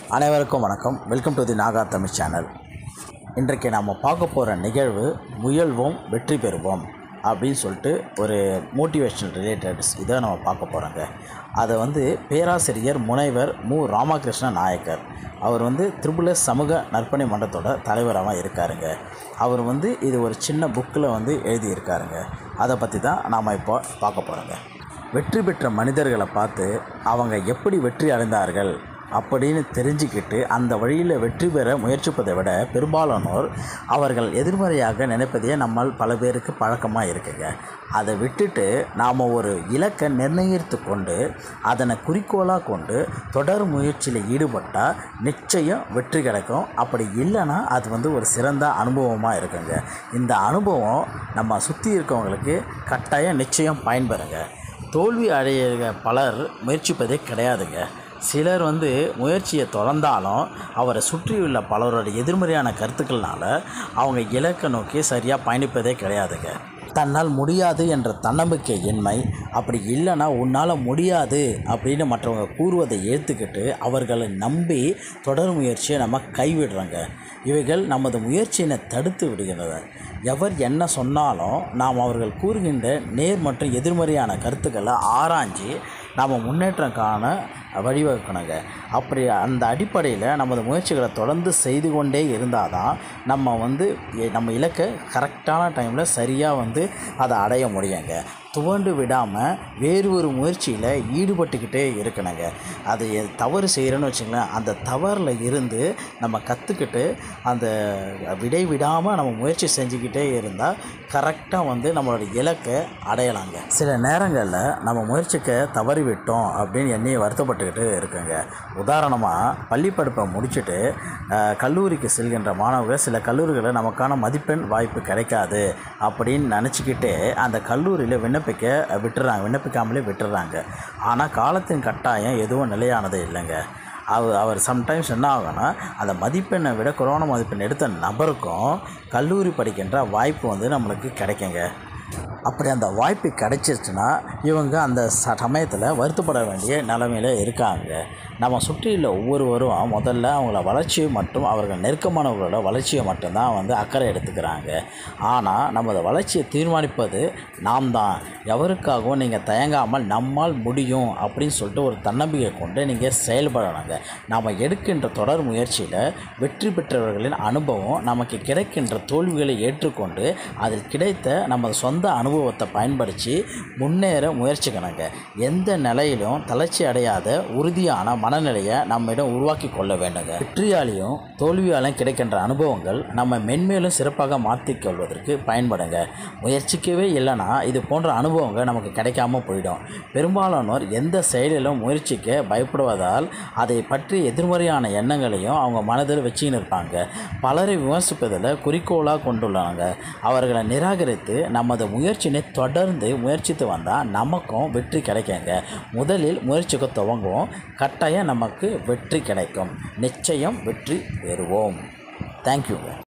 அனைவருக்கும் வணக்கம் welcome to the Naga Tamil channel இன்றைக்கு நாம் பார்க்க போகிற நிகழ்வு முயல்வோம் வெற்றி பெறுவோம் அப்படின்னு சொல்லிட்டு ஒரு மோட்டிவேஷனல் ரிலேட்டட்ஸ் இதை நம்ம பார்க்க போகிறோங்க அதை வந்து பேராசிரியர் முனைவர் மு ராமகிருஷ்ண நாயக்கர் அவர் வந்து திரிபுல சமூக நற்பணி மன்றத்தோட தலைவராக இருக்காருங்க அவர் வந்து இது ஒரு சின்ன புக்கில் வந்து எழுதியிருக்காருங்க அதை பற்றி தான் நாம் இப்போ பார்க்க போகிறோங்க வெற்றி பெற்ற மனிதர்களை பார்த்து அவங்க எப்படி வெற்றி அடைந்தார்கள் அப்படின்னு தெரிஞ்சுக்கிட்டு அந்த வழியில் வெற்றி பெற முயற்சிப்பதை விட பெரும்பாலானோர் அவர்கள் எதிர்மறையாக நினைப்பதே நம்மால் பல பேருக்கு பழக்கமாக இருக்குங்க அதை விட்டுட்டு நாம் ஒரு இலக்கை நிர்ணயித்து கொண்டு அதனை குறிக்கோளாக கொண்டு தொடர் முயற்சியில் ஈடுபட்டால் நிச்சயம் வெற்றி கிடைக்கும் அப்படி இல்லைன்னா அது வந்து ஒரு சிறந்த அனுபவமாக இருக்குங்க இந்த அனுபவம் நம்ம சுற்றி இருக்கவங்களுக்கு கட்டாயம் நிச்சயம் பயன்பெறுங்க தோல்வி அடைய பலர் முயற்சிப்பதே கிடையாதுங்க சிலர் வந்து முயற்சியை தொடர்ந்தாலும் அவரை சுற்றியுள்ள பலரோட எதிர்மறையான கருத்துக்கள்னால அவங்க இலக்கை நோக்கி சரியாக பயணிப்பதே கிடையாதுங்க தன்னால் முடியாது என்ற தன்னம்பிக்கை இன்மை அப்படி இல்லைன்னா உன்னால் முடியாது அப்படின்னு மற்றவங்க கூறுவதை ஏற்றுக்கிட்டு அவர்களை நம்பி தொடர் முயற்சியை நம்ம கைவிடுறோங்க இவைகள் நமது முயற்சியினை தடுத்து விடுகின்றன எவர் என்ன சொன்னாலும் நாம் அவர்கள் கூறுகின்ற நேர் மற்றும் எதிர்மறையான கருத்துக்களை ஆராய்ஞ்சு நாம் முன்னேற்றம் காண வழிவகுக்கணுங்க அப்படி அந்த அடிப்படையில் நமது முயற்சிகளை தொடர்ந்து செய்து கொண்டே இருந்தால் தான் நம்ம வந்து எ- நம்ம இலக்கை கரெக்டான டைமில் சரியாக வந்து அதை அடைய முடியுங்க துவண்டு விடாமல் வேறு ஒரு முயற்சியில் ஈடுபட்டுக்கிட்டே இருக்கணுங்க அது எ- தவறு செய்கிறோன்னு வச்சுங்களேன் அந்த தவறில் இருந்து நம்ம கற்றுக்கிட்டு அந்த விடை விடாமல் நம்ம முயற்சி செஞ்சுக்கிட்டே இருந்தால் கரெக்டாக வந்து நம்மளோட இலக்கை அடையலாங்க சில நேரங்களில் நம்ம முயற்சிக்க தவறி விட்டோம் அப்படின்னு என்னையை வருத்தப்பட்டுக்கிட்டு இருக்குங்க உதாரணமாக பள்ளி படிப்பை முடிச்சுட்டு அஹ், கல்லூரிக்கு செல்கின்ற மாணவர்கள் சில கல்லூரிகளில் நமக்கான மதிப்பெண் வாய்ப்பு கிடைக்காது அப்படின்னு நினச்சிக்கிட்டே அந்த கல்லூரியில் விண்ணப்பிக்க விட்டுறாங்க விண்ணப்பிக்காமலே விட்டுறாங்க ஆனால் காலத்தின் கட்டாயம் எதுவும் நிலையானது இல்லைங்க அவர் அவர் சம்டைம்ஸ் என்ன ஆகும்னா அந்த மதிப்பெண்ணை விட கொரோனா மதிப்பெண் எடுத்த நபருக்கும் கல்லூரி படிக்கின்ற வாய்ப்பு வந்து நம்மளுக்கு கிடைக்குங்க அப்படி அந்த வாய்ப்பு கிடைச்சிருச்சுன்னா இவங்க அந்த ச- சமயத்தில் வருத்தப்பட வேண்டிய நிலைமையில் இருக்காங்க நம்ம சுற்றியுள்ள ஒவ்வொருவரும் முதல்ல அவங்கள வளர்ச்சியை மட்டும் அவர்கள் நெருக்கமானவர்களோட வளர்ச்சியை மட்டும்தான் வந்து அக்கறை எடுத்துக்கிறாங்க ஆனால் நமது வளர்ச்சியை தீர்மானிப்பது நாம் தான் எவருக்காகவும் நீங்கள் தயங்காமல் நம்மால் முடியும் அப்படின்னு சொல்லிட்டு ஒரு தன்னம்பிக்கை கொண்டு நீங்கள் செயல்படணுங்க நாம் எடுக்கின்ற தொடர் முயற்சியில் வெற்றி பெற்றவர்களின் அனுபவம் நமக்கு கிடைக்கின்ற தோல்விகளை ஏற்றுக்கொண்டு அதில் கிடைத்த நமது சொந்த அனுபவத்தை பயன்படுத்தி முன்னேற முயற்சிக்கணுங்க எந்த நிலையிலும் தளர்ச்சி அடையாத உறுதியான மனநிலையை நம்மிடம் உருவாக்கி கொள்ள வேண்டுங்க வெற்றியாலையும் தோல்வியாலையும் கிடைக்கின்ற அனுபவங்கள் நம்ம மென்மேலும் சிறப்பாக மாற்றிக் கொள்வதற்கு பயன்படுங்க முயற்சிக்கவே இல்லைன்னா இது போன்ற அனுபவங்கள் நமக்கு கிடைக்காம போயிடும் பெரும்பாலானோர் எந்த செயலிலும் முயற்சிக்க பயப்படுவதால் அதை பற்றி எதிர்மறையான எண்ணங்களையும் அவங்க மனதில் வச்சுக்கின்னு இருப்பாங்க பலரை விமர்சிப்பதில் குறிக்கோளாக கொண்டுள்ளாங்க அவர்களை நிராகரித்து நமது முயற்சியினை தொடர்ந்து முயற்சித்து வந்தால் நமக்கும் வெற்றி கிடைக்குங்க முதலில் முயற்சிக்க துவங்குவோம் கட்டாயம் நமக்கு வெற்றி கிடைக்கும் நிச்சயம் வெற்றி பெறுவோம் தேங்க்யூங்க